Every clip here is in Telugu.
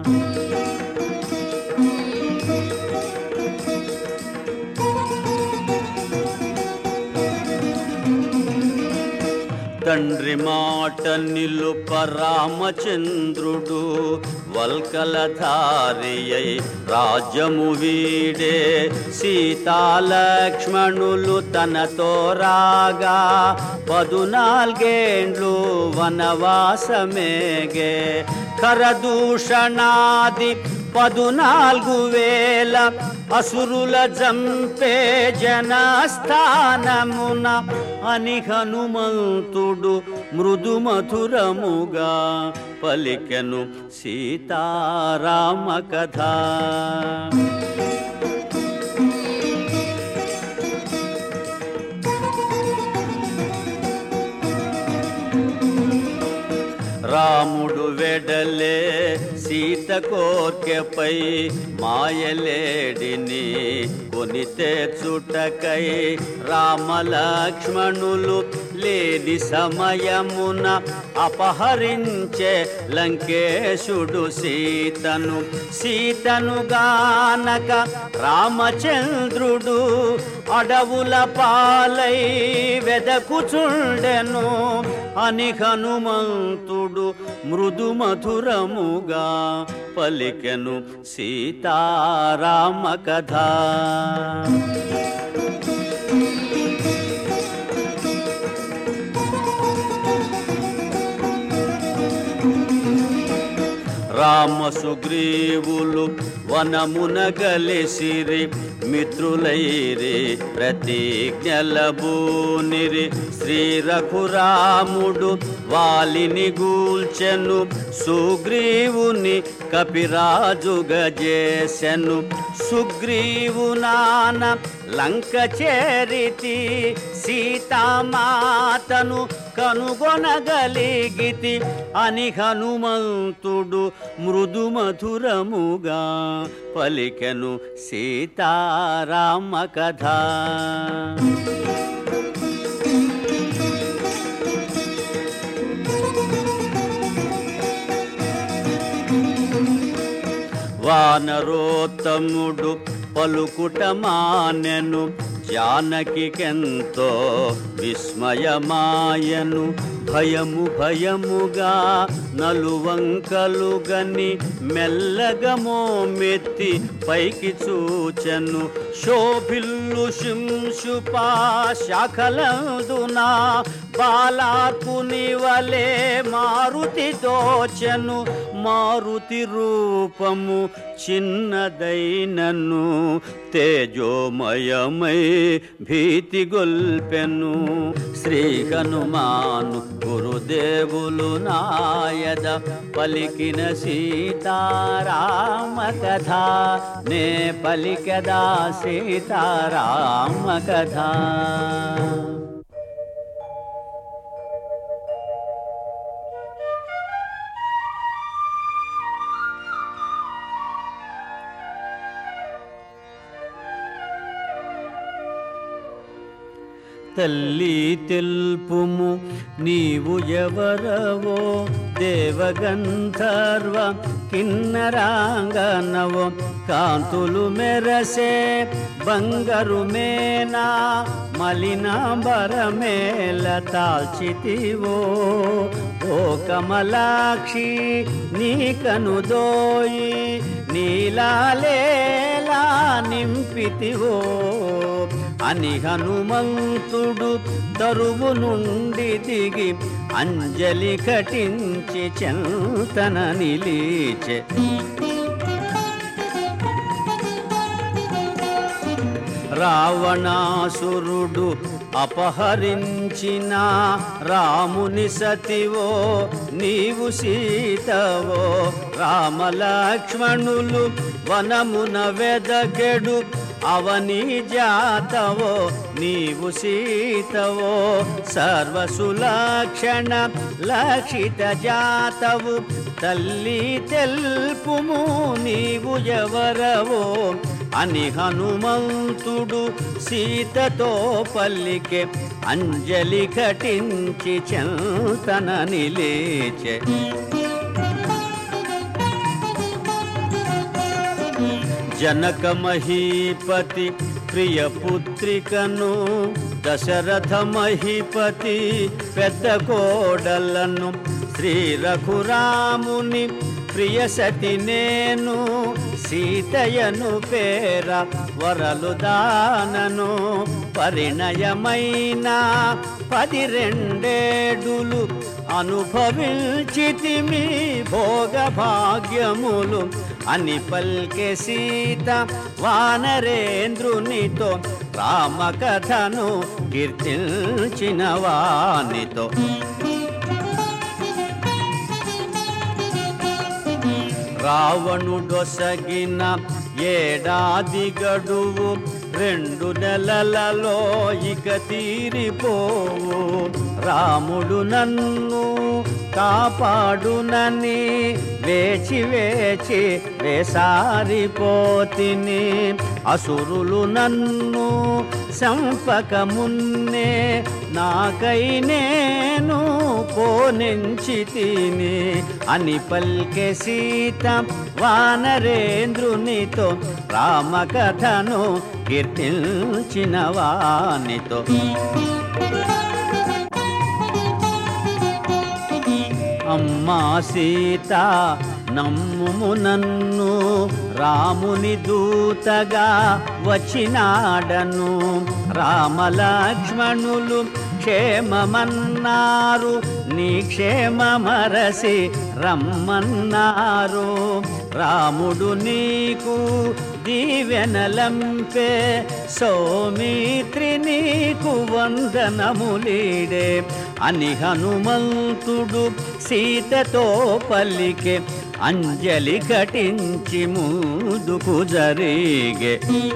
తండ్రి మాట నిలుప రామచంద్రుడు వల్కలధారియై రాజ్యము వీడే సీతాలక్ష్మణులు తనతో రాగా పదునాల్గేండ్లు వనవాసమేగే కరదూషణాది పదునాలుగు వేల అసురుల జంపే జనస్థానమున అని హనుమంతుడు మృదు మధురముగా పలికెను సీతారామ కథ రాముడు వెడలే సీత కోర్కెపై మాయలేడిని కొని తెచ్చుటకై రామలక్ష్మణులు లేని సమయమున అపహరించే లంకేశుడు సీతను సీతను గానక రామచంద్రుడు అడవుల పాలై వెదకుచుండెను అని హనుమంతుడు మృదు మధురముగా పలికెను సీతారామ కథ రామ సుగ్రీవులు వనమున గలిసిరి మిత్రులైరి ప్రతిజ్ఞలబూనిరి శ్రీ రఘురాముడు వాలిని గూల్చెను సుగ్రీవుని కపిరాజుగ చేసెను సుగ్రీవు నాన లంక చేరితి సీతామాతను కనుగొనగలిగితి అని హనుమంతుడు మృదు మధురముగా పలికెను సీతారామ కథ వానరోత్తముడు పలుకుట మానెను జానకికెంతో విస్మయమాయను భయము భయముగా నలువంకలు గని మెల్లగా మోమెత్తి పైకి చూచెను శోభిల్లు శింశుపా శాఖలందునా బాలార్పుని వలె మారుతి దోచెను మారుతి రూపము చిన్నదైనను తేజోమయమై భీతి గొల్పెను శ్రీ హనుమాను గురుదేవులు నాయద పలికిన సీతారామ కథ నే పలికదా సీతారామ కథ తల్లి తెలుపుము నీవు ఎవరవో దేవగంధర్వ కిన్నరాంగనవో కాంతులు మెరసే బంగారు మేనా మలినాంబరమేల తాల్చితివో ఓ కమలాక్షి నీ కనుదోయి నీలాలేలా నింపితివో అని హనుమంతుడు తరువు నుండి దిగి అంజలి కటించి చెంతన నిలీచె రావణాసురుడు అపహరించిన రాముని సతివో నీవు సీతవో రామలక్ష్మణులు వనమున వెదకెడు అవని జాతవో నీవు సీతవో సర్వసులక్షణ లక్షిత జాతవు తల్లి తెల్పుము నీవు ఎవరవో అని హనుమంతుడు సీతతో పల్లికే అంజలి ఘటించి చెంతన నిలేచె జనక మహీపతి ప్రియ పుత్రికను దశరథ మహీపతి పెద్ద కోడలను శ్రీ రఘురాముని ప్రియ సతి నేను సీతయను పేర వరలు దానను పరిణయమైన పది రెండేడులు అనుభవించితిమి భోగ భాగ్యములు అని పల్కె సీత వానరేంద్రునితో రామకథను కీర్తించిన వానితో రావణుడొసగిన ఏడాది గడువు రెండు నెలలలో ఇక తీరిపోవు రాముడు నన్ను కాపాడునని వేచి వేచి వేసారిపోతిని అసురులు నన్ను సంపక మున్నే నాకై నేను పోనించి తిని అని పల్కె సీత వానరేంద్రునితో రామకథను కీర్తించిన వానితో అమ్మా సీత నమ్ముము నన్ను రాముని దూతగా వచ్చినాడను రామలక్ష్మణులు క్షేమమన్నారు నీ క్షేమమరసి రమ్మన్నారు రాముడు నీకు దీవెనలంపే సౌమిత్రి నీకు వందనములీడే అని హనుమంతుడు సీతతో పల్లికే అంజలి ఘటించి ముందుకు జరిగే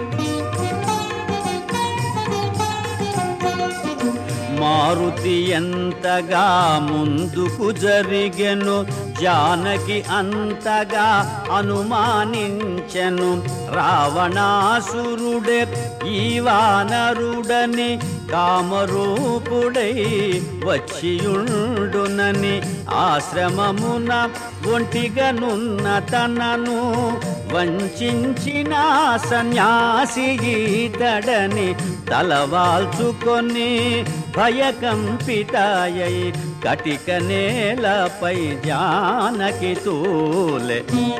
మారుతి ఎంతగా ముందుకు జరిగెను జానకి అంతగా అనుమానించెను రావణాసురుడే ఈ వానరుడని కామరూపుడై వచ్చియుండునని ఆశ్రమమున ఒంటిగనున్న తనను వంచిన సన్యాసి ఈతడని తలవాల్చుకొని భయకంపితాయై కటిక నేలపై జానకి తూలె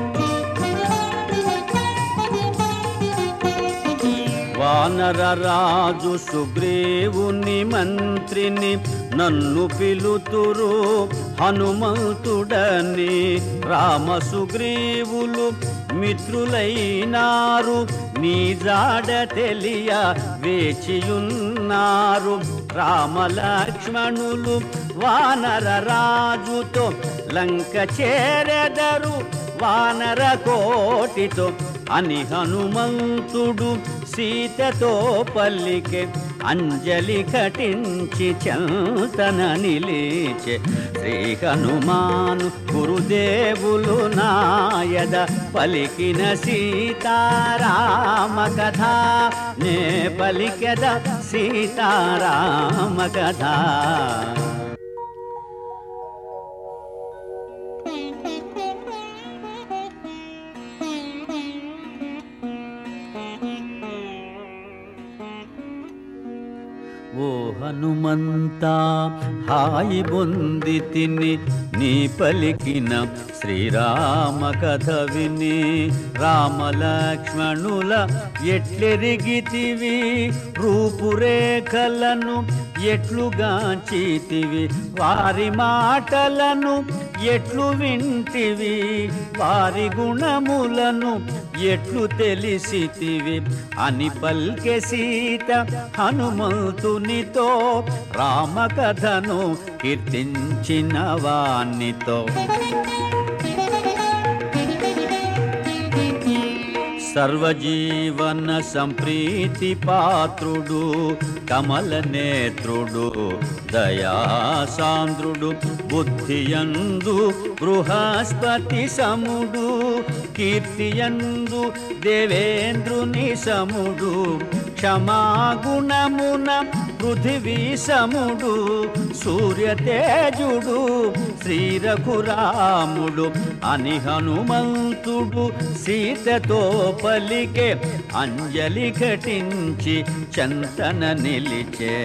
వానర రాజు సుగ్రీవుని మంత్రిని నన్ను పిలుతురు హనుమంతుడని రామ సుగ్రీవులు మిత్రులైనారు నీ జాడ తెలియ వేచియున్నారు రామ లక్ష్మణులు వానర రాజుతో లంక చేరెదరు వానర కోటితో అని హనుమంతుడు సీతతో పల్లికే అంజలి ఘటించి చంతన నిలిచే శ్రీ హనుమాను గురుదేవులు నాయద పలికిన సీతారామ కథ నే పలికెద సీతారామ కథ ఓ హనుమంత హాయి బొంది తిని నీ పలికిన శ్రీరామ కథ విని రామ లక్ష్మణుల ఎట్లెరిగితివి రూపురేఖలను ఎట్లుగాంచితివి వారి మాటలను ఎట్లు వింటివి వారి గుణములను ఎట్లు తెలిసితివి అని పల్కె సీత హనుమంతునితో రామకథను కీర్తించిన వానితో సర్వజీవన సంప్రీతి పాత్రుడు కమల నేత్రుడు దయాసాంద్రుడు బుద్ధియందు బృహస్పతి సముడు కీర్తియందు దేవేంద్రుని సముడు క్షమాగుణమున పృథివీ సముడు సూర్యతేజుడు శ్రీరఘురాముడు అని హనుమంతుడు సీతతో పలికే అంజలి ఘటించి చంతన నిలిచే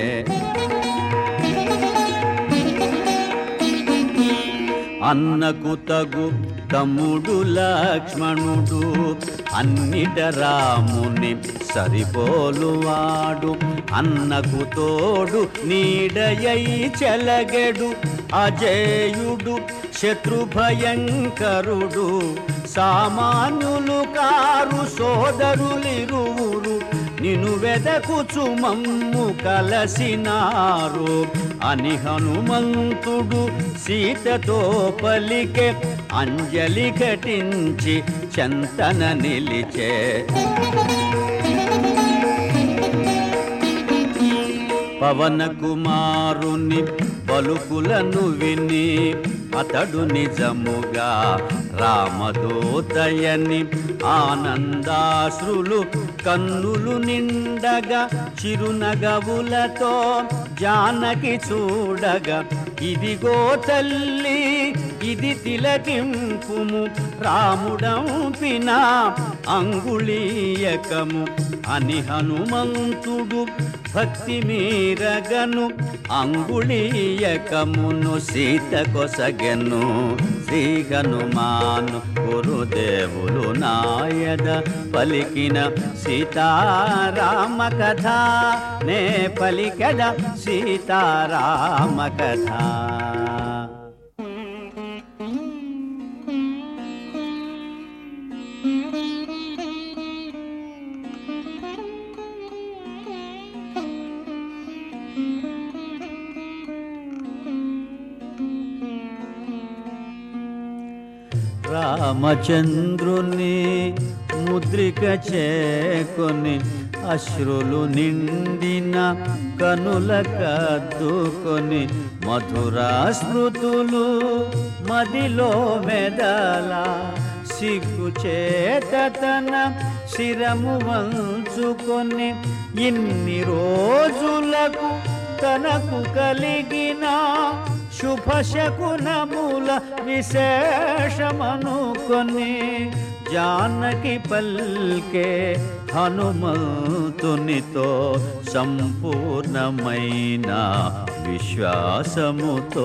అన్నకు తగు తమ్ముడు లక్ష్మణుడు అన్నిట రాముని సరిపోలువాడు అన్నకు తోడు నీడయై చెలగెడు అజేయుడు శత్రుభయంకరుడు సామాన్యులు కారు సోదరులిరువురు నిను వెదకుచు మమ్ము కలసినారు అని హనుమంతుడు సీతతో పలికే అంజలి ఘటించి చంతన నిలిచే పవన కుమారుని పలుకులను విని అతడు నిజముగా రామదూతయని ఆనందాశ్రులు కన్నులు నిండగా చిరునగవులతో జానకి చూడగా ఇదిగో తల్లి ఇది తిలకింపుము రాముడంపిన అంగుళీయకము అని హనుమంతుడు భక్తి మీరగను అంగుళీయకమును సీత కొసగెను శ్రీ హనుమాను గురుదేవులు నాయద పలికిన సీతారామ కథ నే పలికద సీతారామ కథ రామచంద్రుని ముద్రిక చేకొని అశ్రులు నిండిన కనుల కద్దుకొని మధురా స్మృతులు మదిలో మెదల సిగ్గు చేత తన శిరము వంచుకొని ఇన్ని రోజులకు తనకు కలిగిన శుభశకునముల విశేషమనుకొని జానకి పల్కే హనుమంతునితో సంపూర్ణమైన విశ్వాసముతో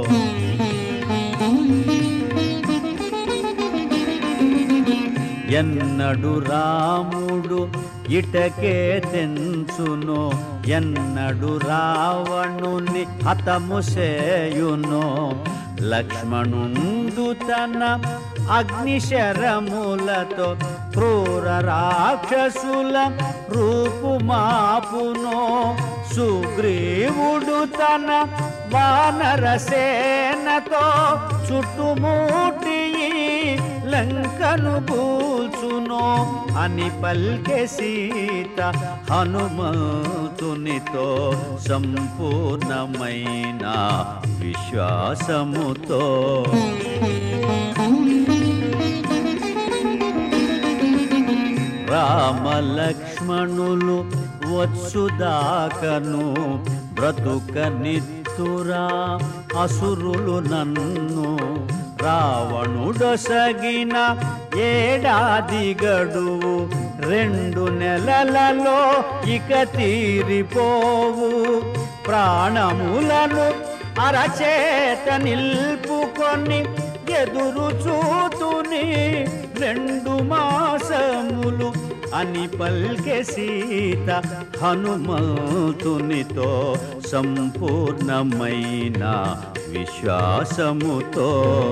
ఎన్నడు రాముడు ఇటకే తెంచును ఎన్నడు రావణుని హతము సేయును లక్ష్మణుండు తన అగ్నిశరములతో క్రూర రాక్షసుల రూపుమాపును సుగ్రీవుడు తన వానరసేనతో చుట్టుముట్టి లంకను కూల్చును అని పల్కె సీత హనుమంతునితో సంపూర్ణమైన విశ్వాసముతో రామలక్ష్మణులు వచ్చుదాకను బ్రతుక నిత్తురా అసురులు నన్ను రావణుడొసగిన ఏడాది గడువు రెండు నెలలలో ఇక తీరిపోవు ప్రాణములను అరచేత నిల్పుకొని ఎదురు చూతుని రెండు మాసములు అని పల్కె సీత హనుమంతునితో సంపూర్ణమైన విశ్వాసముతో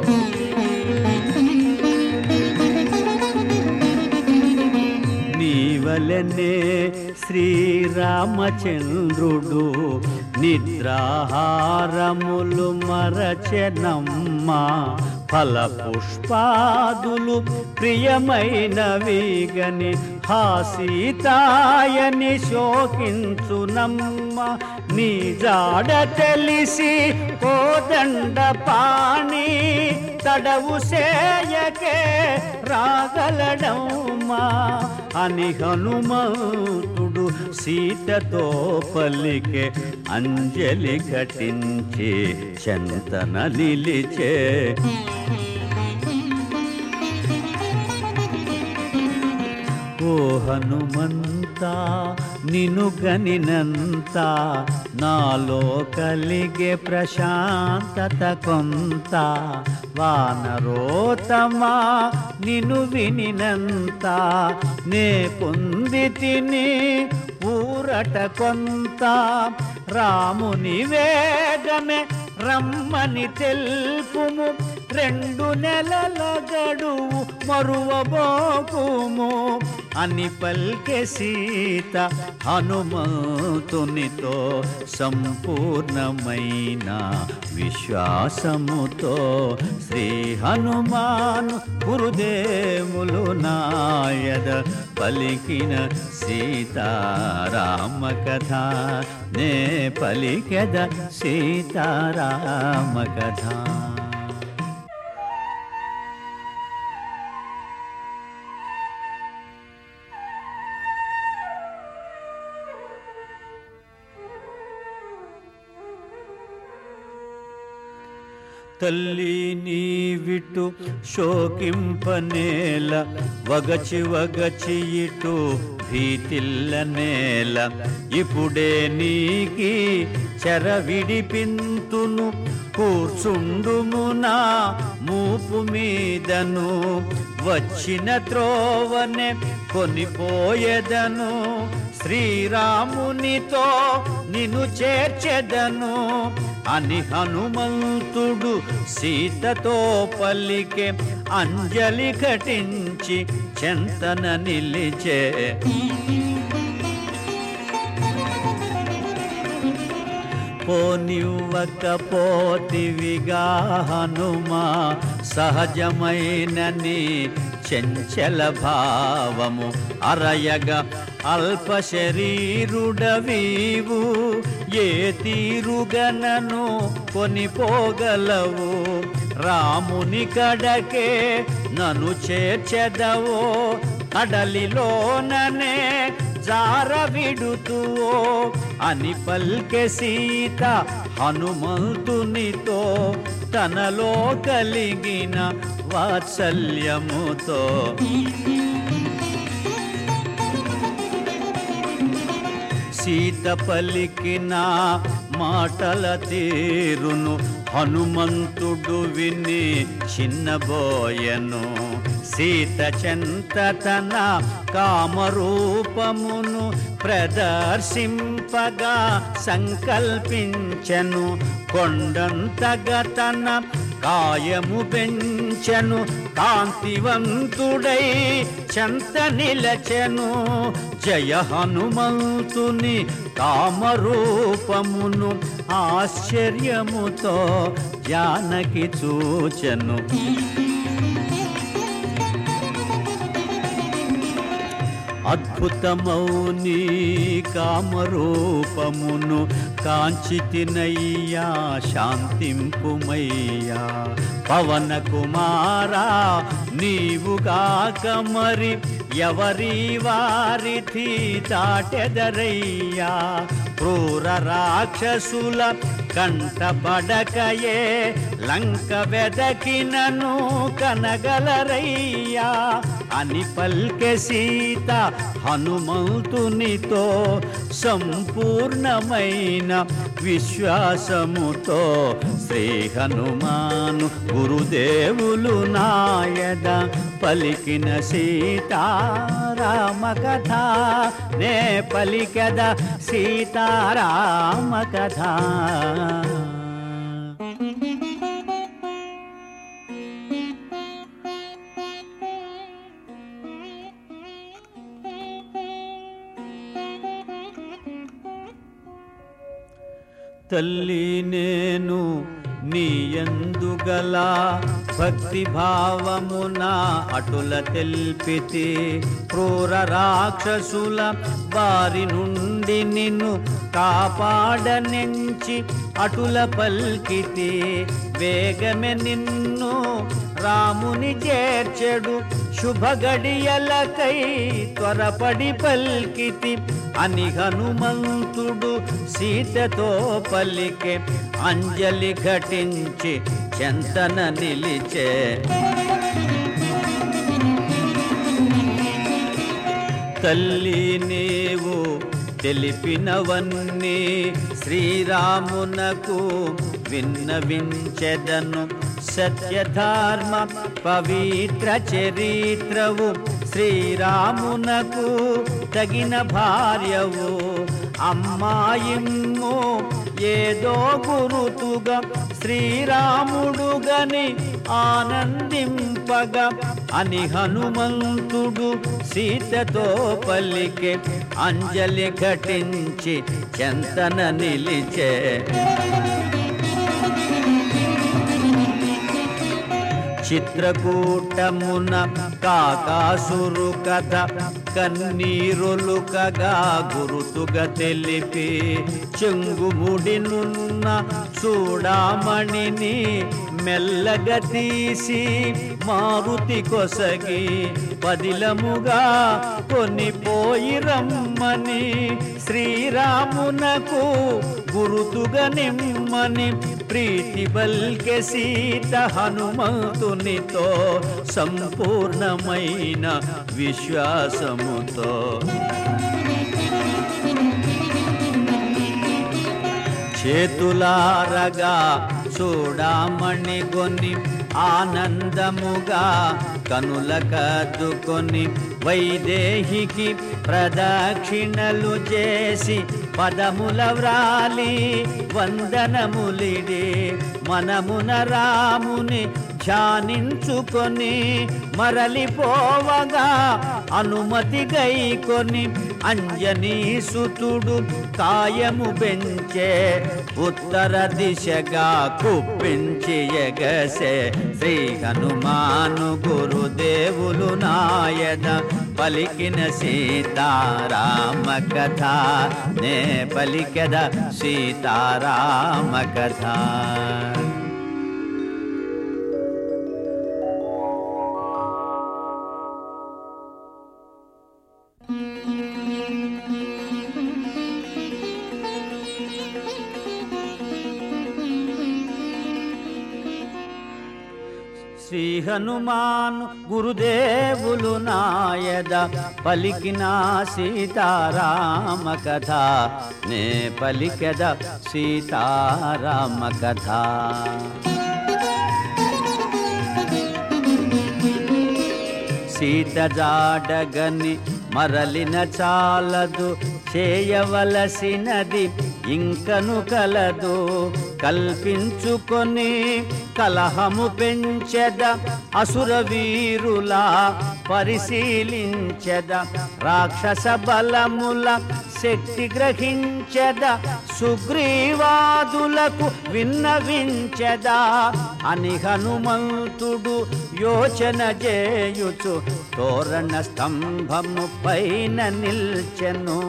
నీవలనే శ్రీరామచంద్రుడు నిద్రాహారములు మరచనమ్మ ఫల పుష్పాదులు ప్రియమైనవిగని హాసీతాయని శోకించునమ్మ నీ జాడ తెలిసి కోదండ పాణి తడవు సేయకే రాగలడమ్మా అని హనుమంతుడు సీతతో పలికే అంజలి ఘటించి చంతన నిలిచే ఓ హనుమంత నిను గనినంత నాలో కలిగే ప్రశాంతత కొంత వానరోతమా నిను వినినంత నే పొంది తిని ఊరట కొంత రాముని వేగమే రమ్మని తెలుపుము రెండు నెలల గడువు మరువబోకుము అని పల్కె సీత హనుమంతునితో సంపూర్ణమైన విశ్వాసముతో శ్రీ హనుమాను గురుదేవులు నాయద పలికిన సీతారామ కథ నే పలికెద సీతారామ కథ తల్లి నీవిటు శోకింపనేల వగచి వగచి ఇటు భీతిల్ల నేల ఇప్పుడే నీకి చెర విడిపింతును కూర్చుండుమునా మూపు మీదను వచ్చిన త్రోవనే కొనిపోయేదను శ్రీరామునితో నిన్ను చేర్చెదను అని హనుమంతుడు సీతతో పల్లికే అంజలి ఘటించి చెంతన నిలిచే పోనివ్వకపోతివిగా హనుమా సహజమైనని చెంచల భావము అరయగా అల్ప శరీరుడవీవు ఏ తీరుగనను కొనిపోగలవు రాముని కడకే నన్ను చేర్చెదవో అడలిలోననే జార విడుతువో అని పల్కె సీత హనుమంతునితో తనలో కలిగిన వాత్సల్యముతో సీత పలికిన మాటల తీరును హనుమంతుడు విని చిన్నబోయను సీత చెంత తన కామరూపమును ప్రదర్శింపగా సంకల్పించెను కొండంతగా తన కాయము పెంచెను కాంతివంతుడై చెంత నిలచెను జయ హనుమంతుని కామరూపమును ఆశ్చర్యముతో జానకి చూచెను అద్భుతమౌని కామరూపమును కాంచితినయ్యా శాంతింపుమయ్యా పవన కుమారా నీవుగాక మరి ఎవరి వారిథి దాటెదరయ్యా క్రూర రాక్షసుల కంటపడకయే లంక వెదకినను కనగలరయ్యా అని పల్కె సీత హనుమంతునితో సంపూర్ణమైన విశ్వాసముతో శ్రీ హనుమాను గురుదేవులు నాయద పలికిన సీతారామ కథ నే పలికద సీతారామ కథ తల్లి నేను నీ ఎందుగల భక్తి భావమున అటుల తెల్పితి క్రూర రాక్షసుల బారి నుండి నిన్ను కాపాడనెంచి అటుల పల్కితి వేగమే నిన్ను రాముని చేర్చెడు శుభ గడియలకై త్వరపడి పల్కితి అని హనుమంతుడు సీతతో పలికే అంజలి ఘటించి చెంతన నిలిచే తల్లి నీవు తెలిపినవన్నీ శ్రీరామునకు విన్నవించెదను సత్యధర్మ పవిత్ర చరిత్రవు శ్రీరామునకు తగిన భార్యవు అమ్మాయిమ్ము ఏదో గురుతుగా శ్రీరాముడుగని ఆనందింపగా అని హనుమంతుడు సీతతో పలికే అంజలి ఘటించి చెంతన నిలిచే చిత్రకూటమున కాకాసురు కథ కన్నీరులుకగా గురుతుగా తెలిపి చెంగుముడినున్న చూడామణిని మెల్లగా తీసి మారుతి కొసగి పదిలముగా కొనిపోయి రమ్మని శ్రీరామునకు గురుతుగా నిమ్మని ప్రీతి బల్కె సీత హనుమంతునితో సంపూర్ణమైన విశ్వాసముతో చేతులారగా చూడామణి కొని ఆనందముగా కనుల కద్దుకొని వైదేహికి ప్రదక్షిణలు చేసి పదముల వ్రాలి వందనములిడి మనమున రాముని ధ్యానించుకొని మరలిపోవగా అనుమతి గైకొని అంజనీ సుతుడు కాయము పెంచే ఉత్తర దిశగా కుప్పించి ఎగసే శ్రీ హనుమాను గురుదేవులు నాయన పలికిన సీతారామ కథ నే పలికద సీతారామ కథ శ్రీ హనుమాను గురుదేవులు నాయద పలికిన సీతారామ కథ నే పలికెద సీతారామ కథ సీత జాడగని మరలిన చాలదు చేయవలసినది ఇంకను కలదు కల్పించుకొని కలహము పెంచెద అసుర వీరుల పరిశీలించెద రాక్షస బలముల శక్తి గ్రహించెద సుగ్రీవాదులకు విన్నవించెదా అని హనుమంతుడు యోచన చేయుచు తోరణ స్తంభము పైన నిల్చెను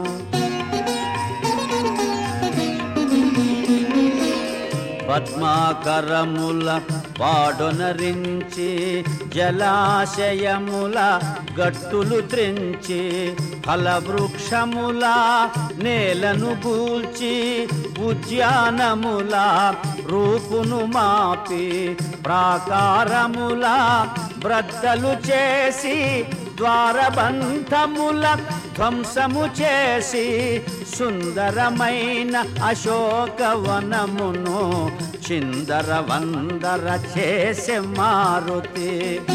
పద్మాకరముల పాడొనరించి జలాశయముల గట్టులు త్రించి ఫలవృక్షముల నేలను గూల్చి ఉద్యానముల రూపును మాపి ప్రాకారముల బ్రద్దలు చేసి ద్వారబంధముల ధ్వంసము చేసి సుందరమైన అశోకవనమును చిందర వందర చేసే మారుతి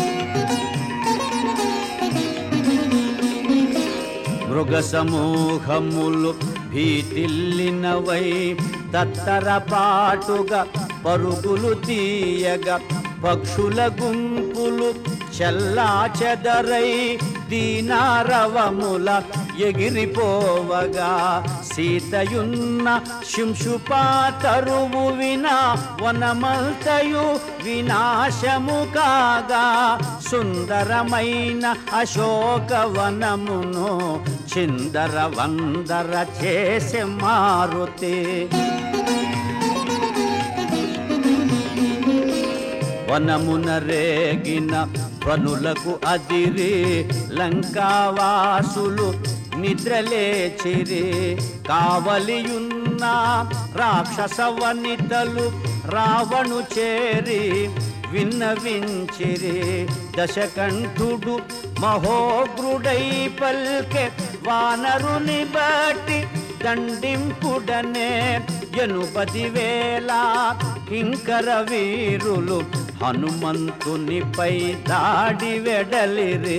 మృగ సమూహములు భీతిల్లినవై తత్తర పాటుగా పరుగులు తీయగా పక్షుల గుంపులు చల్లా చెదరై దీనారవముల ఎగిరిపోవగా సీతయున్న శింశుపాతరువు వినా వనమంతయు వినాశము కాగా సుందరమైన అశోకవనమును చిందర వందర చేసే మారుతే వనమున రేగిన వనులకు అదిరి లంకావాసులు నిద్రలేచిరి కావలియున్న రాక్షస వనితలు రావణు చేరి విన్నవించిరి దశకంఠుడు మహోగ్రుడై పల్కె వానరుని బట్టి దండింపుడనే ఎనుపది వేల కింకర వీరులు హనుమంతునిపై దాడి వెడలిరే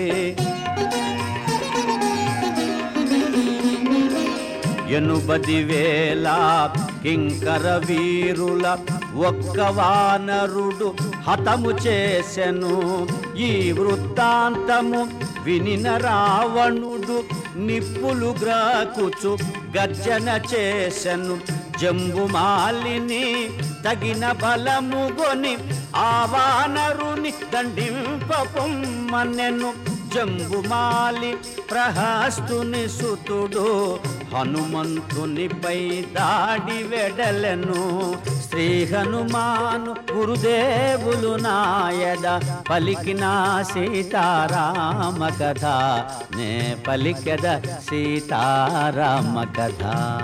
ఎనుబది వేల కింకర వీరుల ఒక్క వానరుడు హతము చేసెను ఈ వృత్తాంతము వినిన రావణుడు నిప్పులు గ్రాకుచు గర్జన చేసెను జంబుమాలిని తగిన బలము గొని ఆ వానరుని దండింపొమ్మనెను జంబుమాలి ప్రహస్తుని సుతుడు హనుమంతునిపై దాడి వెడలెను శ్రీ హనుమాను గురుదేవులు నాయద పలికిన సీతారామ కథ నే పలికెద సీతారామ కథ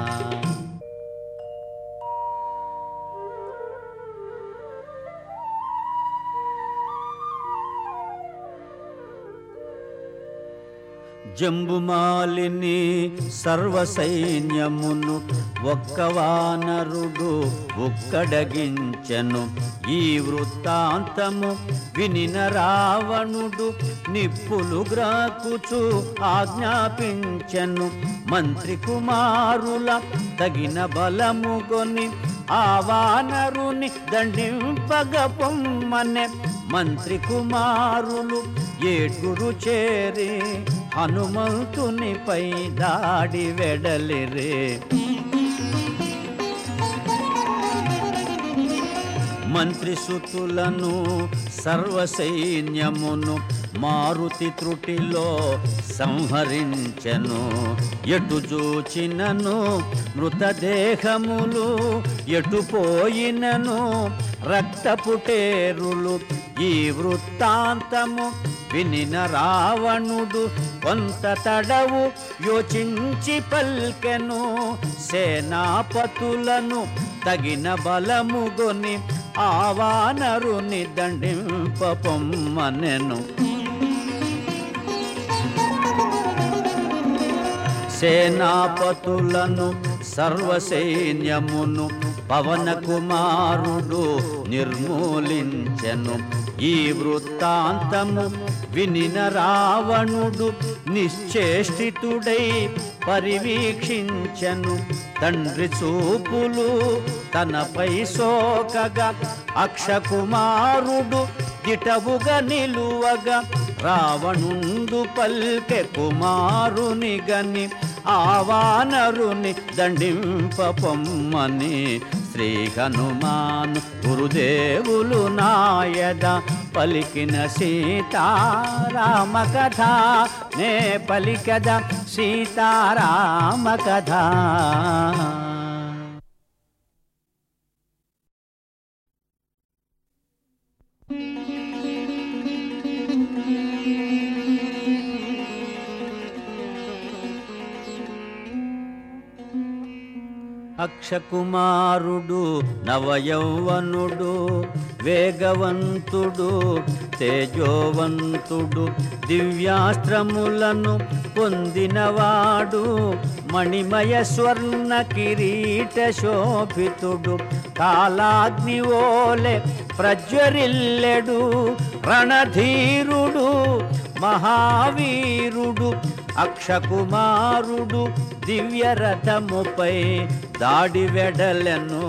జంబుమాలిని సర్వ సైన్యమును ఒక్క వానరుడు ఒక్కడగించెను ఈ వృత్తాంతము వినిన రావణుడు నిప్పులు గ్రాకుచు ఆజ్ఞాపించెను మంత్రి కుమారుల తగిన బలము కొని ఆ వానరుని దండింపగ పొమ్మనే మంత్రి కుమారులు ఏడుగురు చేరి హనుమంతునిపై దాడి వెడలిరే మంత్రి సుతులను సర్వ సైన్యమును మారుతి త్రుటిలో సంహరించెను ఎటు చూచినను మృతదేహములు ఎటు పోయినను రక్తపుటేరులు ఈ వృత్తాంతము వినిన రావణుడు కొంత తడవు యోచించి పల్కెను సేనాపతులను తగిన బలముగొని ఆవానరుని దండింపొమ్మనెను సేనాపతులను సర్వసైన్యమును పవన కుమారుడు నిర్మూలించెను ఈ వృత్తాంతము వినిన రావణుడు నిశ్చేష్టితుడై పరివీక్షించెను తండ్రి చూపులు తనపై సోకగా అక్షకుమారుడు దిటవుగా నిలువగా రావణుండు పల్కె కుమారుని గని ఆవానరుని దండింపొమ్మని శ్రీ హనుమాన్ గురుదేవులు నాయద పలికిన సీతారామ కథ నే పలికద సీతారామ కథ అక్షకుమారుడు నవయౌవనుడు వేగవంతుడు తేజోవంతుడు దివ్యాస్త్రములను పొందినవాడు మణిమయ స్వర్ణ కిరీట శోభితుడు కాలాగ్ని ఓలె ప్రజ్వరిల్లెడు రణధీరుడు మహావీరుడు అక్షకుమారుడు దివ్యరథముపై దాడి వెడలను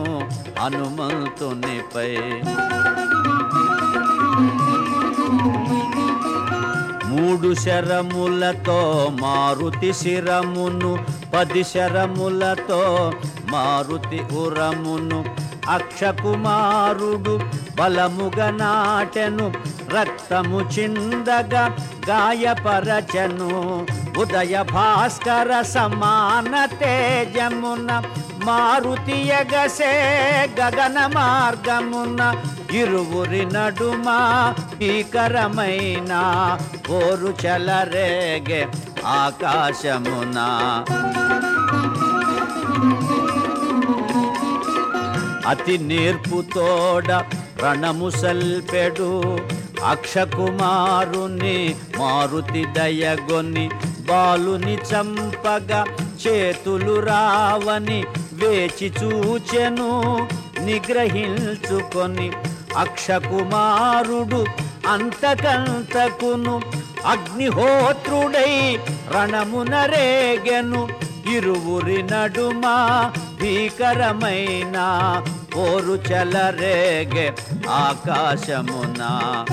హనుమంతునిపై మూడు శరములతో మారుతి శిరమును పది శరములతో మారుతి ఉరమును అక్షకుమారుడు బలముగా నాటెను రక్తము చిందగా గాయపరచను ఉదయ భాస్కర సమాన తేజమున మారుతి ఎగసే గగన మార్గమున ఇరువురి నడుమ భీకరమైన ఓరు చలరేగే ఆకాశమున అతి నేర్పుతోడ రణము సల్పెడు అక్షకుమారుని మారుతి దయగొని బాలుని చంపగా చేతులు రావని వేచి చూచెను నిగ్రహించుకొని అక్షకుమారుడు అంతకంతకును అగ్నిహోత్రుడై రణమున రేగెను ఇరువురి నడుమ భీకరమైన ఓరు చలరేగే ఆకాశమున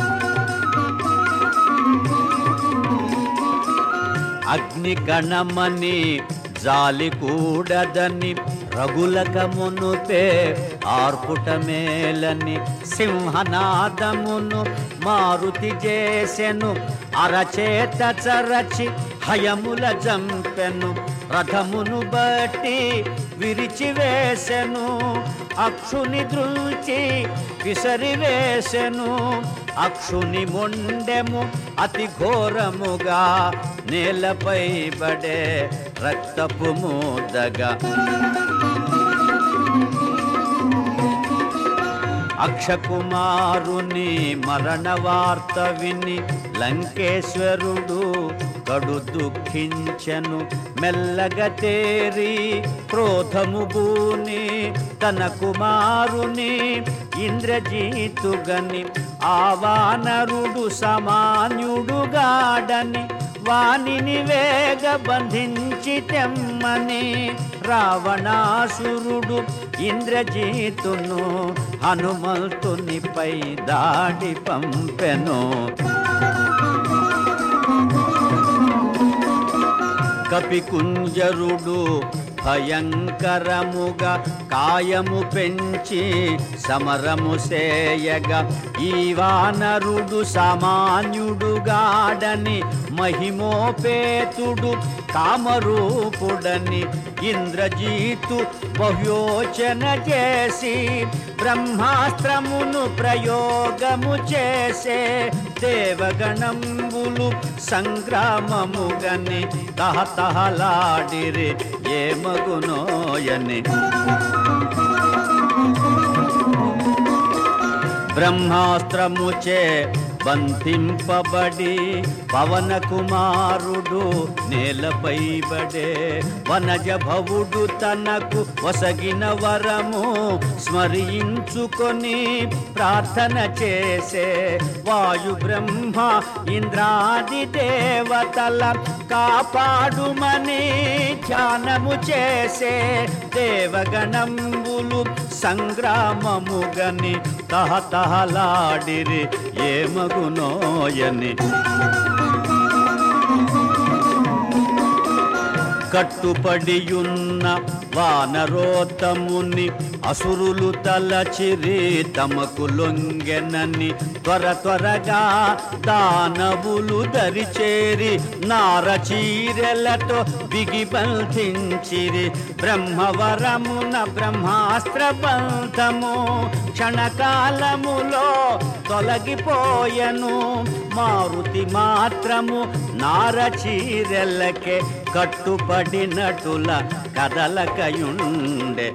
అగ్ని కణమని జాలి కూడదని రగులకమునుపే ఆర్పుట మేలని సింహనాదమును మారుతి చేసెను అరచేత చరచి హయముల జంపెను రథమును బట్టి విరిచి వేసెను అక్షుని దృంచి విసరివేసెను అక్షుని మొండెము అతి ఘోరముగా నేలపై పడే రక్తపు మూదగా అక్షకుమారుని మరణ వార్త విని లంకేశ్వరుడు కడు దుఃఖించెను మెల్లగా తేరి క్రోధము బూని తన కుమారుని ఇంద్రజీతుగని ఆవానరుడు సమాన్యుడుగాడని వానిని వేగ బంధించి తెమ్మని రావణాసురుడు ఇంద్రజీతును హనుమంతునిపై దాడి పంపెను కపికుంజరుడు భయంకరముగా కాయము పెంచి సమరము సేయగా ఈ వానరుడు సామాన్యుడుగాడని మహిమోపేతుడు కామరూపుడని ఇంద్రజీతు బహుయోచన చేసి బ్రహ్మాస్త్రమును ప్రయోగము చేసే దేవగణంబులు సంగ్రామముగని తహతహలాడిరి ఏమగునోయని బ్రహ్మాస్త్రముచే బంధింపబడి పవన కుమారుడు నేలపై బడే వనజ భవుడు తనకు వసగిన వరము స్మరించుకొని ప్రార్థన చేసే వాయు బ్రహ్మ ఇంద్రాది దేవతల కాపాడుమని ధ్యానము చేసే దేవగణంబులు సంగ్రామముగని తహతహలాడిరి ఏమగునోయని కట్టుపడియున్న వానరోత్తముని అసురులు తలచిరి తమకు లొంగెనని త్వర త్వరగా దానవులు దరిచేరి నారచీరెలతో బిగి బంధించిరి బ్రహ్మవరమున బ్రహ్మాస్త్ర బంధము క్షణకాలములో తొలగిపోయెను మారుతి మాత్రము నారచీరెల్లకే కట్టుపడినటుల కదలకయుండె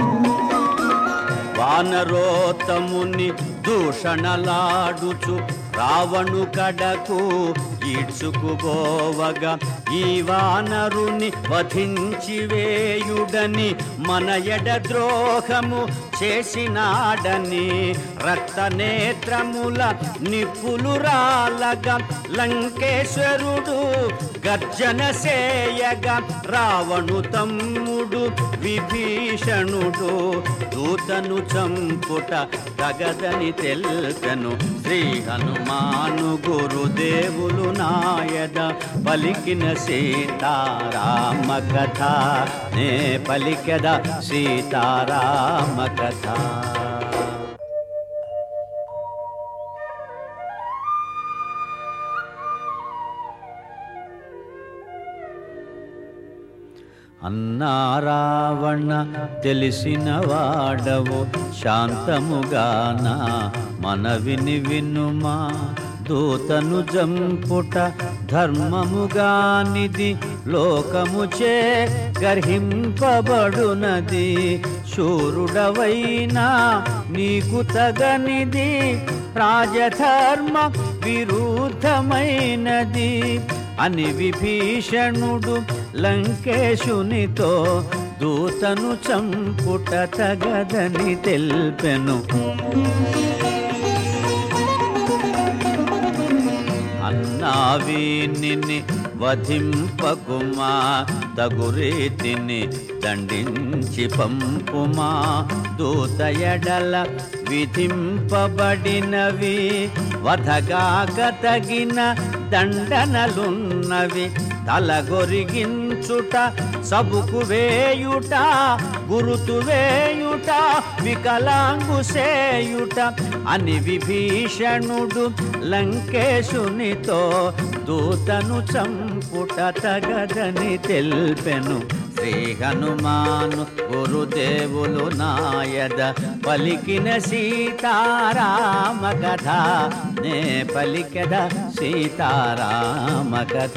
వానరోత్తముని దూషణలాడుచు రావణు కడకు ఈడ్చుకుపోవగా ఈ వానరుని వధించి వేయుడని మన ఎడ ద్రోహము చేసినాడని రక్తనేత్రముల నిప్పులు రాలగా లంకేశ్వరుడు గర్జన సేయగా రావణు తమ్ముడు విభీషణుడు దూతను చంపుట తగదని తెల్పెను శ్రీ హనుమాను గురుదేవులు నాయద పలికిన సీతారామ కథ నే పలికెద సీతారామ కథ అన్నారావణ తెలిసిన వాడవు శాంతముగాన మనవిని వినుమా దూతను జంపుట ధర్మముగానిది లోకముచే గర్హింపబడునది శూరుడవైనా నీకు తగనిది రాజధర్మ విరుద్ధమైనది అని విభీషణుడు లంకేశునితో దూతను చంపుట తగదని తెల్పెను అన్నావీని వధింపకుమా తగురీతిని దండించి పంపుమా దూత ఎడల విధింపబడినవి వధగాక తగిన దండనలున్నవి తలగొరిగించుట సబుకు వేయుట గురుతు వేయుట వికలాంగు సేయుట అని విభీషణుడు లంకేశునితో దూతను చంపుట తగదని తెల్పెను శ్రీ హనుమాను గురుదేవులు నాయద పలికిన సీతారామ కథ నే పలికద సీతారామ కథ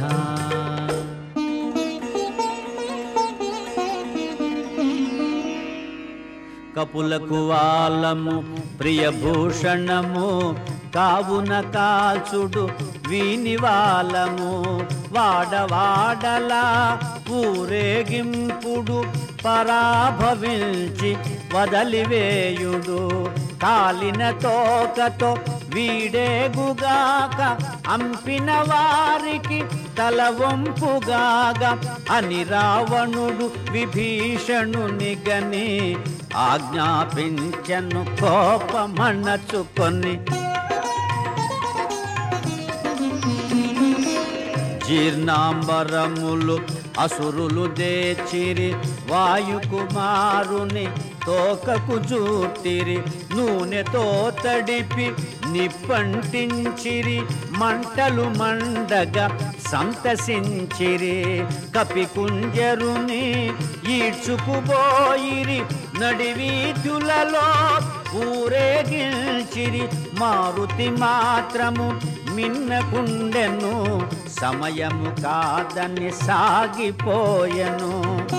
కపులకు వాలము ప్రియభూషణము కావున కాల్చుడు వీనివాలము వాడవాడలా ఊరేగింపుడు పరాభవించి వదలివేయుడు కాలిన తోకతో వీడేగుగాక అంపిన వారికి తల వంపుగాగా అని రావణుడు విభీషణుని గని ఆజ్ఞాపించను కోపమణచుకొని జీర్ణాంబరములు అసురులు దేచిరి వాయుకుమారుని తోకకు జూటిరి నూనెతో తడిపి నిప్పంటించిరి మంటలు మండగా సంతసించిరి కపికుంజరుని ఈడ్చుకుపోయిరి నడివీధులలో ఊరేగించిరి మారుతి మాత్రము మిన్నకుండెను సమయము కాదని సాగిపోయెను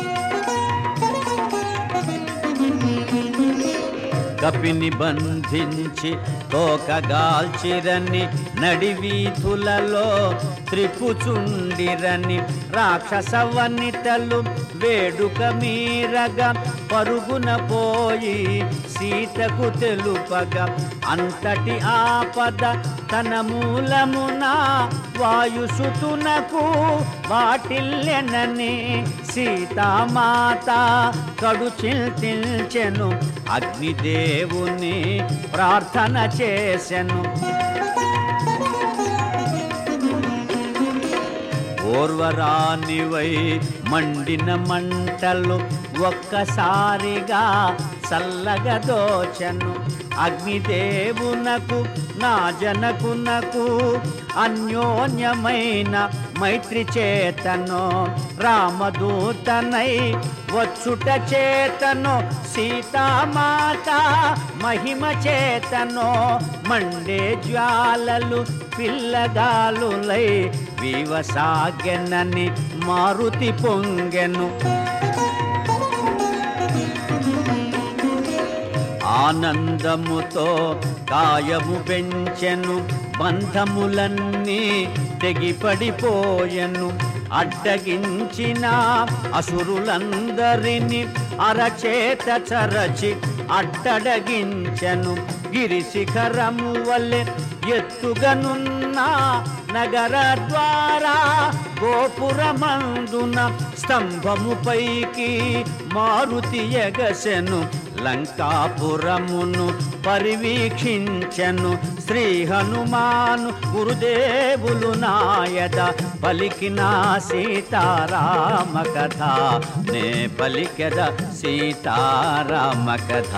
కపిని బంధించి తోకగాల్చిరని నడివీధులలో త్రిపుచుండిరని రాక్షస వనితలు వేడుక మీరగా పరుగున పోయి సీతకు తెలుపగా అంతటి ఆపద తన మూలమున వాయుసుతునకు వాటిల్లెనని సీతామాత కడు చిల్చెను అగ్నిదేవుని ప్రార్థన చేసెను ఓర్వరానివై మండిన మంటలు ఒక్కసారిగా చల్లగా దోచను అగ్నిదేవునకు నా జనకునకు అన్యోన్యమైన మైత్రి చేతను రామదూతనై వచ్చుట చేతను సీతామాత మహిమ చేతను మండే జ్వాలలు పిల్లగాలులై వివసాగెనని మారుతి పొంగెను ఆనందముతో కాయము పెంచెను బంధములన్నీ తెగిపడిపోయెను అడ్డగించిన అసురులందరిని అరచేత చరచి అడ్డడగించెను గిరిశిఖరము వల్లే ఎత్తుగనున్న నగర ద్వారా గోపురమందున స్తంభముపైకి మారుతి ఎగసెను లంకాపురమును పరివీక్షించెను శ్రీ హనుమాను గురుదేవులు నాయద పలికిన సీతారామ కథ నే పలికెద సీతారామ కథ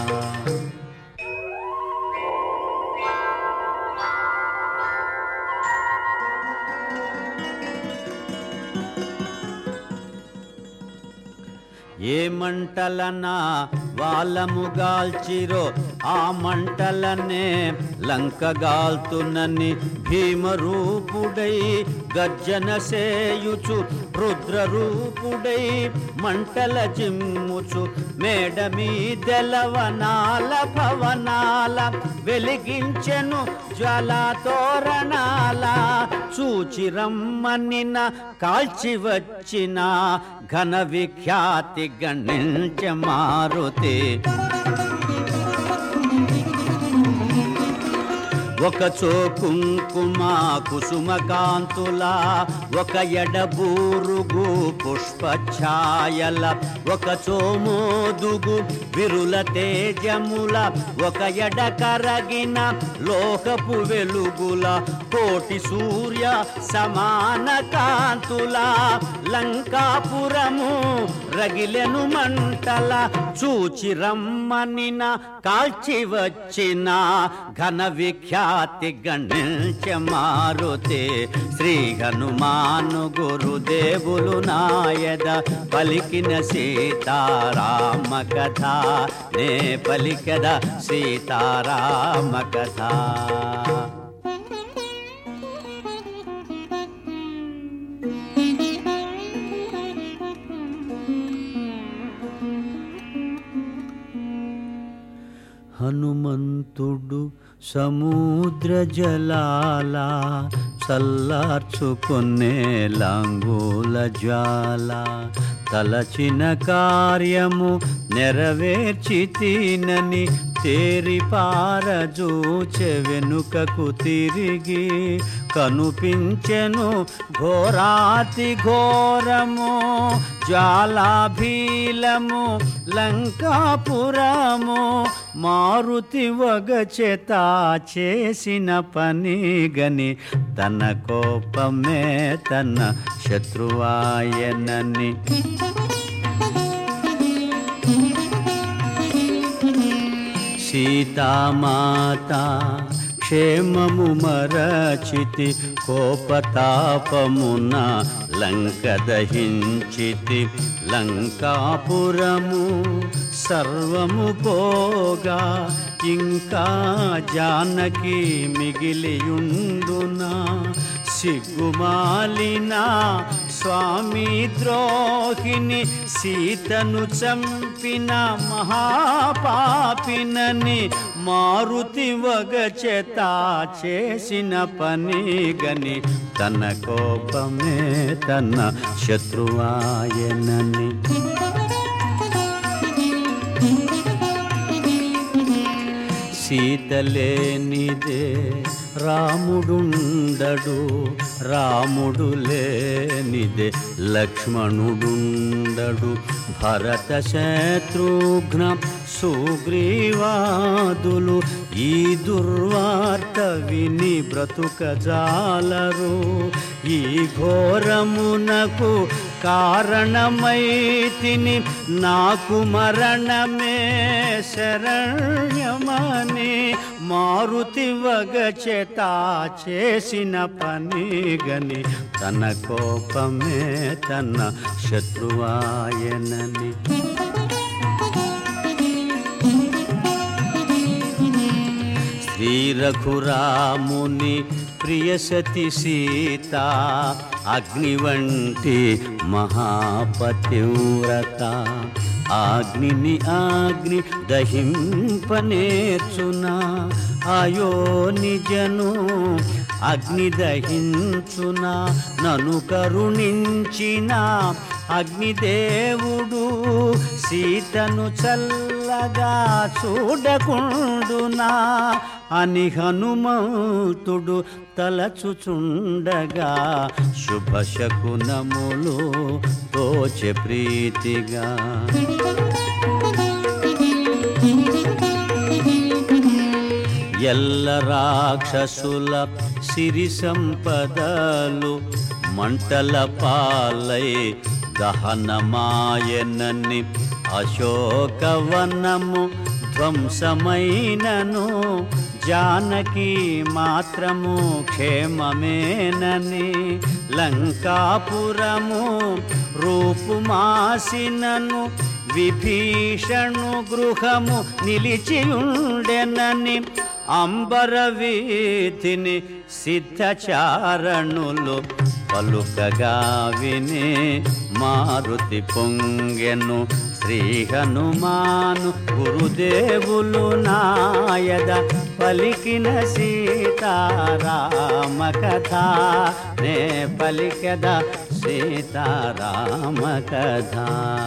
ఏ మంటలనా వాళ్ళముగాల్చిరో ఆ మంటలనే లంకగాల్తునని భీమరూపుడై గర్జన సేయుచు రుద్రరూపుడై మంటల జిమ్ముచు మేడ మీదెలవనాల భవనాల వెలిగించెను జ్వాల తోరణాల చూచి రమ్మనిన కాల్చి వచ్చిన ఘన విఖ్యాతి గణించ మారుతి ఒక కుంకుమ కుసుమ కాంతుల ఒక ఎడబూరుగు పుష్పఛాయల ఒక మోదుగు విరుల తేజముల ఒక ఎడ కరగిన లోకపు వెలుగుల కోటి సూర్య సమాన కాంతుల లంకాపురము రగిలెను మంటల చూచి రమ్మనిన కాల్చి వచ్చిన ఘన విఖ్యాతి గణించ మారుతే శ్రీ హనుమాను గురుదేవులు నాయద పలికిన సీతారామ కథ నే పలికద సీతారామ కథ హనుమంతుడు సముద్ర జలాల చల్లార్చుకునే లాంగూల జ్వాల తలచిన కార్యము నెరవేర్చి తినని తేరి పారజూచె వెనుకకు తిరిగి కనుపించెను ఘోరాతి ఘోరము జ్వాలాభీలము లంకాపురము మారుతి వగచేత చేసిన పని గని తన కోపమే తన శత్రువాయనని సీతామాత క్షేమము మరచితి కోపతాపమున లంక దహించితి లంకాపురము సర్వము పోగా ఇంకా జానకి మిగిలియుండునా సిగ్గుమాలిన స్వామి ద్రోహిని సీతను చంపిన మహాపాపినని మారుతి వగచేత చేసిన పని గని తన కోపమే తన శత్రువాయనని సీతలేనిదే రాముడుండడు రాముడు లేనిదే లక్ష్మణుడుండడు భరత శత్రుఘ్న సుగ్రీవాదులు ఈ దుర్వార్త విని బ్రతుకజాలరు ఈ ఘోరమునకు కారణమైతిని నాకు మరణమే శరణ్యమని మారుతి వగచేత చేసిన పని గని తన కోపమే తన శత్రువాయనని శ్రీ రఘురాముని ప్రియసతి సీత అగ్ని వంటి మహాపతివ్రత అగ్నిని అగ్ని దహింపనేర్చునా అయో నిజను అగ్ని దహించునా నను కరుణించిన అగ్నిదేవుడు సీతను చల్లగా చూడకుండునా అని హనుమంతుడు తలచుచుండగా శుభశకునములు తోచె ప్రీతిగా ఎల్ల రాక్షసుల సిరి సంపదలు మంటల పాలై దహనమాయనని అశోకవనము ధ్వంసమైనను జానకి మాత్రము క్షేమమేనని లంకాపురము రూపుమాసినను విభీషణు గృహము నిలిచియుండెనని అంబర వీధిని సిద్ధచారణులు పలుకగా విని మారుతి పొంగెను శ్రీ హనుమాను గురుదేవులు నాయద పలికిన సీతారామ కథ నే పలికద సీతారామ కథ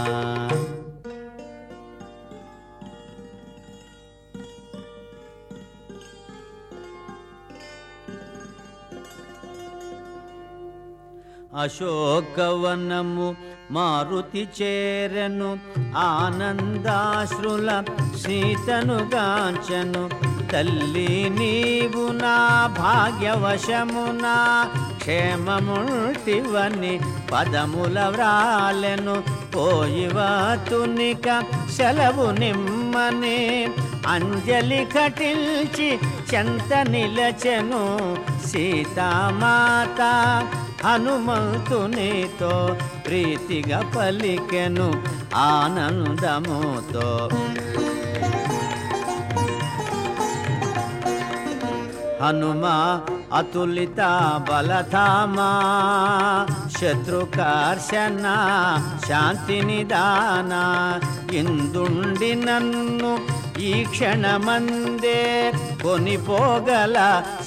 అశోకవనము మారుతి చేరను ఆనందాశ్రుల సీతను గాంచను తల్లి నీవు నా భాగ్యవశమునా క్షేమముల్టివని పదముల వ్రాలెను పోయివతునిక సెలవు నిమ్మనే అంజలి కటిల్చి చెంత నిలచెను సీతామాత హనుమంతునితో ప్రీతిగా పలికెను ఆనందముతో హనుమా అతులిత బలధామా శత్రుకర్షణ శాంతి నిదాన ఇందుండి నన్ను ఈ క్షణమందే కొనిపోగల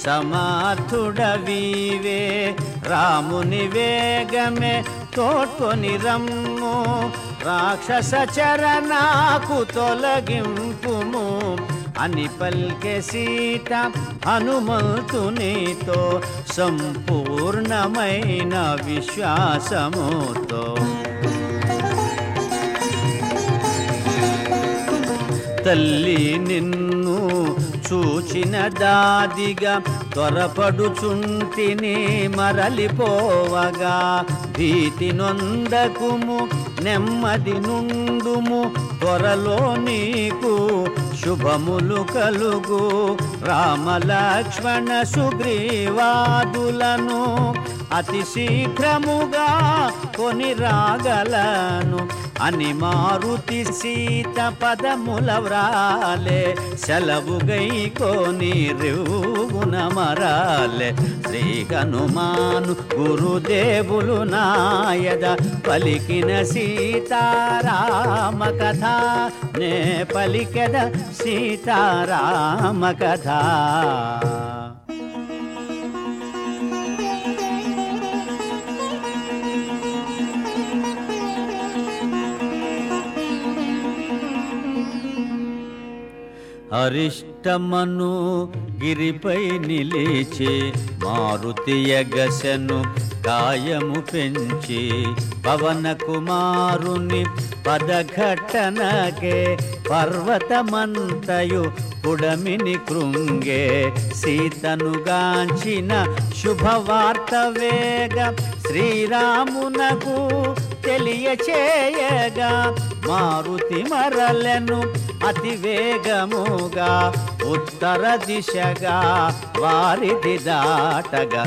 సమర్థుడవీవే రాముని వేగమే తోడ్కొని రమ్ము రాక్షస చరణాకు తొలగింపుము అని పల్కె సీత హనుమంతునితో సంపూర్ణమైన విశ్వాసముతో తల్లి నిన్ను చూచిన దాదిగా త్వరపడుచుంటిని మరలిపోవగా భీతి నొందకుము నెమ్మది నుండుము త్వరలో నీకు శుభములు కలుగు రామలక్ష్మణ సుగ్రీవాదులను అతి శీఘ్రముగా కొని రాగలను అని మారుతి సీత పదముల వ్రాలే సెలవు గై కోని రివున మరాలే శ్రీ హనుమాను గురుదేవులు నాయద పలికిన సీతారామ కథ నే పలికద సీతారామ కథ అరిష్టమను గిరిపై నిలిచి మారుతి ఎగసెను కాయము పెంచి పవన కుమారుని పదఘట్టనకే పర్వతమంతయు పుడమిని కృంగే సీతను గాంచిన శుభవార్త వేగ శ్రీరామునకు తెలియచేయగా మారుతి మరలెను అతి వేగముగా ఉత్తర దిశగా వారిది దాటగా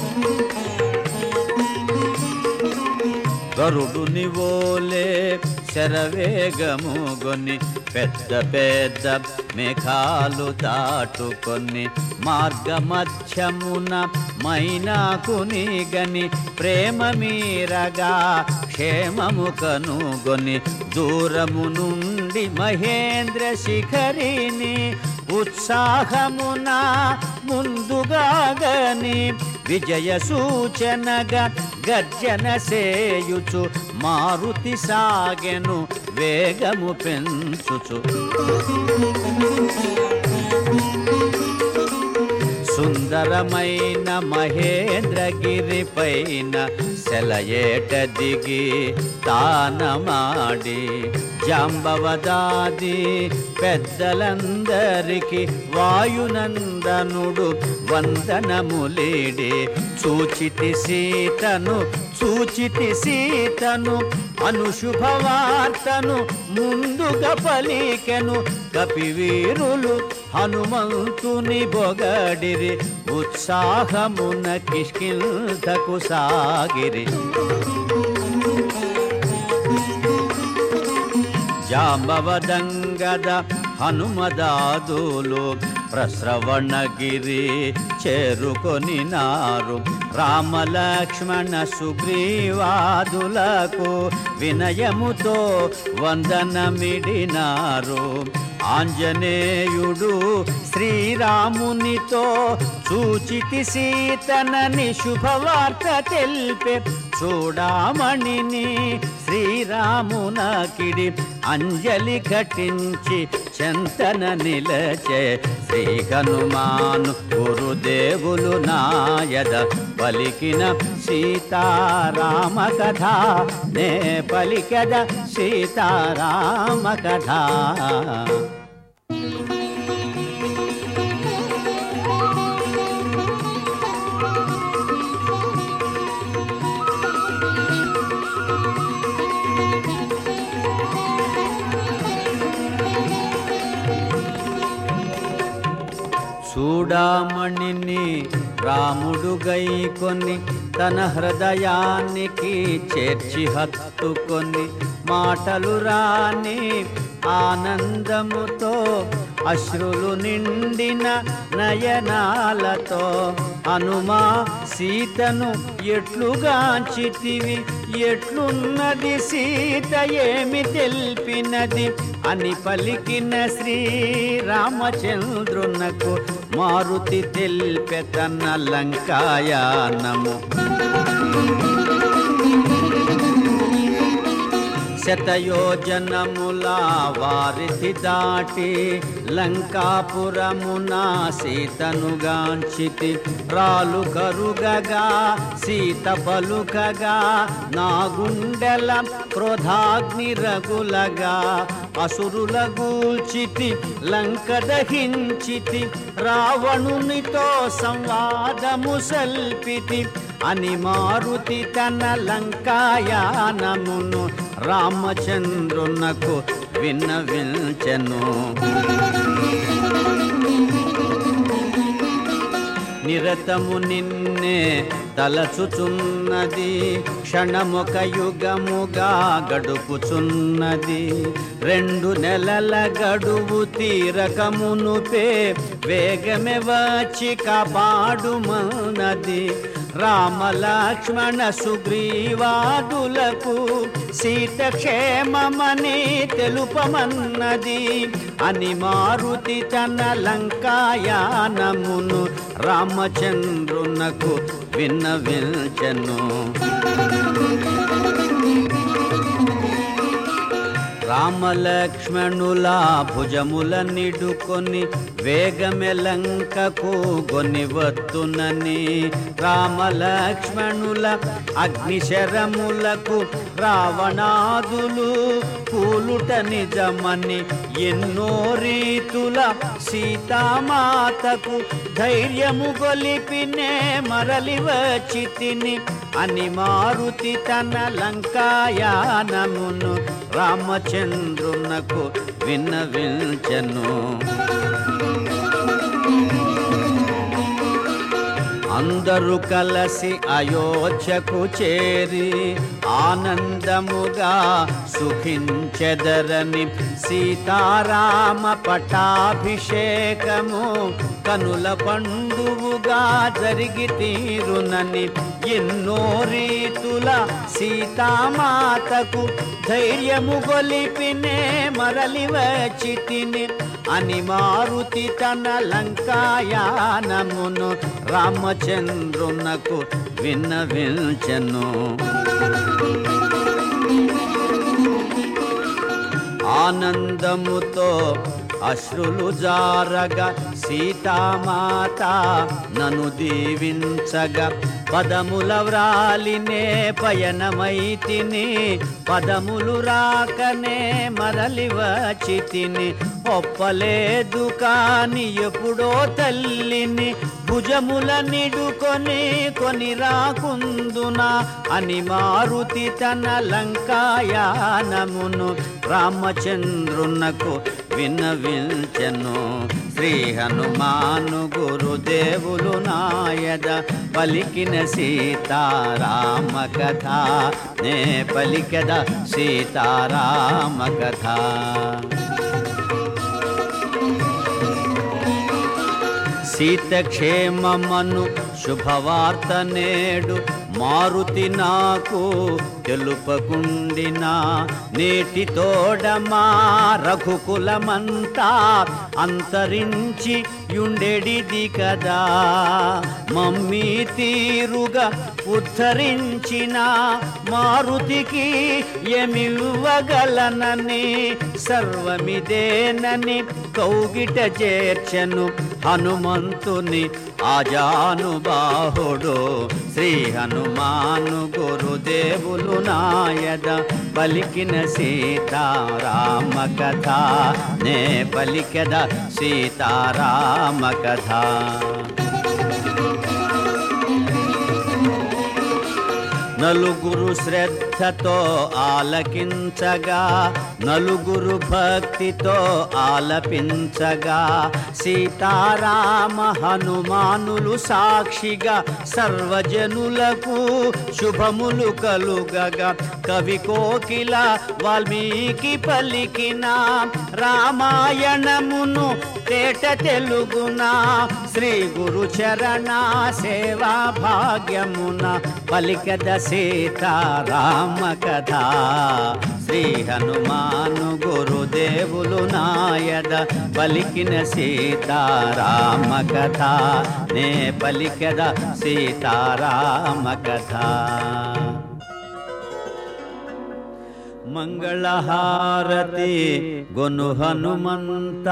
గరుడు నివోలే శరవేగము గొని పెద్ద పెద్ద మేఘాలు దాటుకొని మార్గ మధ్యమున మైనాకుని గని ప్రేమ మీరగా క్షేమము కనుగొని దూరము నుండి మహేంద్ర శిఖరిని ఉత్సాహమున ముందుగా గని విజయ సూచనగా గర్జన సేయుచు మారుతి సాగెను వేగము పెంచుచు సుందరమైన మహేంద్రగిరి పైన సెలయేట దిగి తానమాడి జాంబవదాది పెద్దలందరికి వాయునందనుడు వందనములేడి చూచితి సీతను చూచితి సీతను అనుశుభవార్తను ముందుగా పలికెను కపివీరులు హనుమంతుని బొగడిరి ఉత్సాహమున కిష్కింధకు సాగిరి జాంబవదంగద హనుమదాదులు ప్రస్రవణగిరి చేరుకొని నారు రామలక్ష్మణ సుగ్రీవాదులకు వినయముతో వందనమిడినారు ఆంజనేయుడు శ్రీరామునితో సూచితి సీతనని శుభవార్త తెలిపే చూడామణిని శ్రీరామునకిడి అంజలి ఘటించి చెంతన నిలచే శ్రీ హనుమాను గురుదేవులు నాయద పలికిన సీతారామ కథ నే పలికద సీతారామ కథ చూడామణిని రాముడు గైకొని తన హృదయానికి చేర్చి హత్తుకొని మాటలు రాని ఆనందముతో అశ్రులు నిండిన నయనాలతో హనుమా సీతను ఎట్లుగాంచితివి ఎట్లున్నది సీత ఏమి తెలిపినది అని పలికిన శ్రీరామచంద్రునకు మారుతి తెలిపె తన లంకాయానము శతయోజనముల వారిధి దాటి లంకాపురమున సీతనుగాంచితి రాలు కరుగగా సీత పలుకగా నా గుండెల క్రోధాగ్ని రగులగా అసురుల గూల్చితి లంక దహించితి రావణునితో సంవాదము సల్పితి అని మారుతి తన లంకాయానమును రామచంద్రునకు విన్నవించెను నిరతము నిన్నే తలచుచున్నది క్షణమొక యుగముగా గడుపుచున్నది రెండు నెలల గడువు తీరకమునుపే వేగమే వచ్చి కాపాడుమన్నది రామలక్ష్మణ సుగ్రీవాదులకు సీత క్షేమమని తెలుపమన్నది అని మారుతి తన లంకాయానమును రామచంద్రునకు విన్నవించెను రామలక్ష్మణుల భుజముల నిడుకొని వేగమె లంకకు గొనివత్తునని రామలక్ష్మణుల అగ్నిశరములకు రావణాదులు కూలుట నిజమని ఎన్నో రీతుల సీతామాతకు ధైర్యము గొలిపినే మరలి వచ్చి తిని అని మారుతి తన లంకాయానమును రామచంద్రునకు విన్నవించెను అందరూ కలసి అయోధ్యకు చేరి ఆనందముగా సుఖించెదరని సీతారామ పటాభిషేకము కనుల పండువుగా జరిగి తీరునని ఎన్నో రీతుల సీతామాతకు ధైర్యము గొలిపినే మరలి వచ్చి తిని అని మారుతి తన లంకాయానమును రామచంద్రునకు విన్నవించెను ఆనందముతో అశ్రులు జారగా సీతామాత నన్ను దీవించగా పదముల వ్రాలినే పయనమైతిని పదములు రాకనే మరలి వచ్చి తిని ఒప్పలేదు కాని ఎప్పుడో తల్లిని భుజముల నిడుకొని కొని రాకుందునా అని మారుతి తన లంకాయానమును రామచంద్రునకు విన్నవించెను శ్రీ హనుమాను గురుదేవులు నాయద పలికిన సీతారామ కథ నే పలికద సీతారామ కథ సీతక్షేమమను శుభవార్త నేడు మారుతి నాకు తెలుపకుండినా నేటి తోడమా రఘుకులమంతా అంతరించి యుండెడిది కదా మమ్మీ తీరుగా ఉద్ధరించిన మారుతికి ఏమివ్వగలనని సర్వమిదేనని కౌగిట చేర్చెను హనుమంతుని ఆజానుబాహుడు శ్రీ హనుమాను గురుదేవులు నాయద పలికిన సీతారామ కథ నే పలికద సీతారామ కథ నలుగురు శ్రద్ధతో ఆలకించగా నలుగురు భక్తితో ఆలపించగా సీతారామ హనుమానులు సాక్షిగా సర్వజనులకు శుభములు కలుగగా కవి కోకిల వాల్మీకి పలికిన రామాయణమును తేట తెలుగున శ్రీ గురు చరణ సేవా భాగ్యమున పలికద సీతారామ కథ శ్రీ హనుమాను గురుదేవులు నాయద పలికిన సీతారామ కథ నే పలికద సీతారామ కథ మంగళహారతి గొను హనుమంత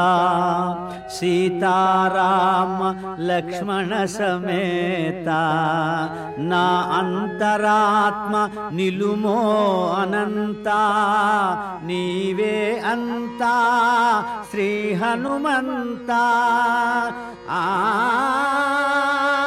సీతారామ లక్ష్మణ సమేత నా అంతరాత్మ నిలుమో అనంత నీవే అంతా శ్రీ హనుమంత ఆ